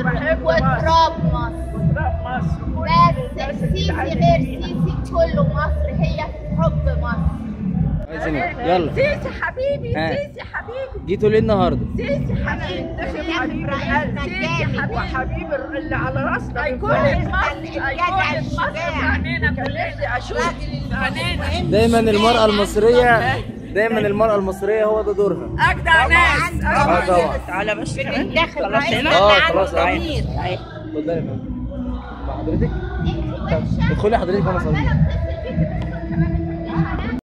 مصر بحب وتراب مصر وتراب مصر كل بس الناس اللي سيسي عايشة غير فيها. سيسي كله مصر هي حب مصر عايزين إيه؟ يلا سيسي حبيبي ها. سيسي حبيبي جيتوا ليه النهارده سيسي حبيبي داخل حبيبي إبراهيم سيسي مجاني. حبيبي وحبيبي اللي على راسنا أيقونة من فوق. مصر، الجدع أيقونة مصر الشجاع. في عينينا كان نفسي اشوف في عينينا دايما المرأة المصرية دايما المرأة المصرية هو ده دورها اجدع ناس اه طبعا تعالى بس كمان داخل خلاص رئيس هنا اه عن خلاص اه ضمير. اتفضلي يا فندم مع حضرتك طب ادخلي حضرتك وانا صغير عمالة بتصل فيك بس كمان